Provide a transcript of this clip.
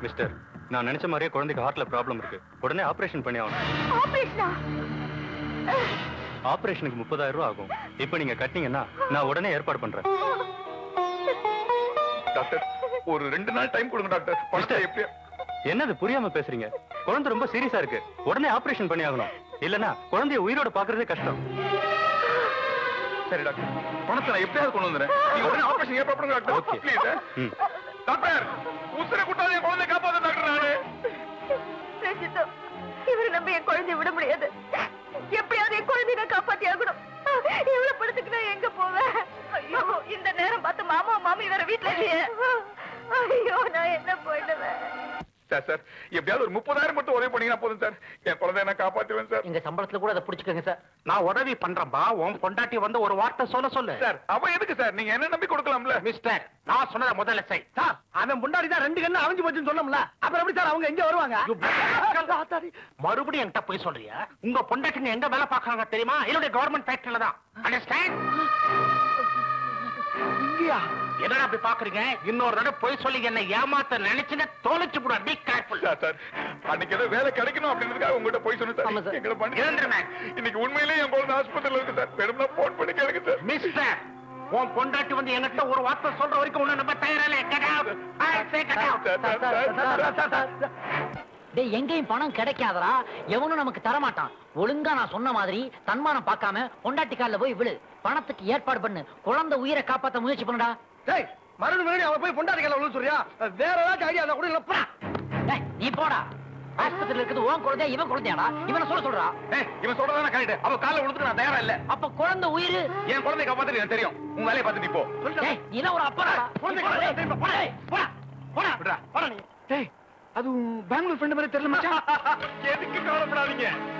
Mister நான் நினைச்ச மாதிரியே குழந்தைக்கு ஹார்ட்ல ப்ராப்ளம் இருக்கு உடனே ஆபரேஷன் பண்ணி ஆகணும் ஆபரேஷனா ஆபரேஷனுக்கு முப்பதாயிரம் ரூபாய் ஆகும் இப்போ நீங்க கட்டினீங்கன்னா நான் உடனே ஏற்பாடு பண்றேன் டாக்டர் ஒரு ரெண்டு நாள் டைம் கொடுங்க டாக்டர் பணத்தை மிஸ்டர். எப்படியா என்னது புரியாம பேசுறீங்க குழந்தை ரொம்ப சீரியஸா இருக்கு உடனே ஆபரேஷன் பண்ணி ஆகணும் இல்லனா குழந்தைய உயிரோட பாக்குறதே கஷ்டம் சரி டாக்டர் பணத்தை நான் எப்படியாவது கொண்டு வந்துறேன் நீங்க உடனே ஆபரேஷன் ஏற்பாடு பண்ணுங்க டாக்டர் Okay. ப்ளீஸ் ம். டாக்டர் உசுரை குட்டாத என் குழந்தை காப்பாத்த டாக்டர் நானு ரஞ்சிதா இவரை நம்ப என் குழந்தைய விட முடியாது எப்படியாவது என் குழந்தைய நான் காப்பாத்தி ஆகணும் இவ்வளவு படத்துக்கு நான் எங்க போவேன் ஐயோ இந்த நேரம் பார்த்து மாமா மாமி வேற வீட்டுல இல்லையே ஐயோ நான் என்ன போயிடுவேன் சார் சார் எப்படியாவது ஒரு முப்பதாயிரம் மட்டும் உதவி பண்ணீங்கன்னா போதும் சார் என் குழந்தைய நான் காப்பாத்துவேன் சார் எங்க சம்பளத்துல கூட அதை புடிச்சுக்கோங்க சார் நான் உதவி பண்றேன்பா உன் பொண்டாட்டி வந்து ஒரு வார்த்தை சொல்ல சொல்லு சார் அவன் எதுக்கு சார் நீங்க என்ன நம்பி கொடுக்கலாம்ல மிஸ்டர் நான் சொன்னதை முதல்ல செய் சார் அவன் முன்னாடி தான் ரெண்டு கண்ணு அவிஞ்சு போச்சுன்னு சொன்னோம்ல அப்புறம் எப்படி சார் அவங்க எங்க வருவாங்க You bloody மறுபடியும் என்கிட்ட போய் சொல்றியா உங்க பொண்டாட்டிங்க எங்க வேலை பாக்குறாங்க தெரியுமா என்னுடைய கவர்மெண்ட் ஃபேக்டரியில தான் அண்டர்ஸ்டாண்ட் இங்கயா என்னடா அப்படி பாக்குறீங்க இன்னொரு தடவை போய் சொல்லி என்ன ஏமாத்த நினைச்சுங்க தொலைச்சு போட பி கேர்ஃபுல் சார் சார் அன்னைக்கு ஏதோ வேலை கிடைக்கணும் அப்படின்றதுக்காக உங்ககிட்ட போய் சொன்னேன் ஆமா சார் சார். எங்களை பண்ணி இருந்துருமே. இன்னைக்கு உண்மையிலேயே என் குழந்தை ஆஸ்பத்திரியில இருக்கு சார் வேணும்னா போன் பண்ணி கேளுங்க சார் மிஸ்டர் உன் பொண்டாட்டி வந்து என்கிட்ட ஒரு வார்த்தை சொல்ற வரைக்கும் உன்னை நம்ம தயாரில்லை get out I say get out sir, sir, sir, sir, sir, sir. டேய் எங்கேயும் பணம் கிடைக்காதடா எவனும் நமக்கு தரமாட்டான் ஒழுங்கா நான் சொன்ன மாதிரி தன்மானம் பார்க்காம பொண்டாட்டி கால்ல போய் விழு பணத்துக்கு ஏற்பாடு பண்ணு குழந்தை உயிரை காப்பாத்த முயற்சி பண்ணுடா டேய் மறுபடியும் மறுபடியும் அவன் போய் பொண்டாட்டி கையில விழுந்து சொல்றியா வேற ஏதாச்சும் ஐடியா இருந்தா கூட இல்ல போடா. டேய் நீ போடா ஆஸ்பத்திரியில இருக்குது உன் குழந்தையா இவன் குழந்தையாடா இவனை சொல்ல சொல்றா ஏய், இவன் சொல்றதான கரெக்ட் அவ கால விழுந்துட்டு நான் தயாரா இல்ல அப்ப குழந்தை உயிர் என் குழந்தை காப்பாத்துறது எனக்கு தெரியும் உன் வேலையை பார்த்துட்டு நீ போ டேய் நீ எல்லாம் ஒரு அப்பறாடா குழந்தை போடா, கையில திரும்ப, போடா. போடா போடா விடுறா. போடா நீ டேய் அது பெங்களூர் ஃப்ரெண்ட் மாதிரி தெரியல மச்சான் எதுக்கு கவலைப்படாதீங்க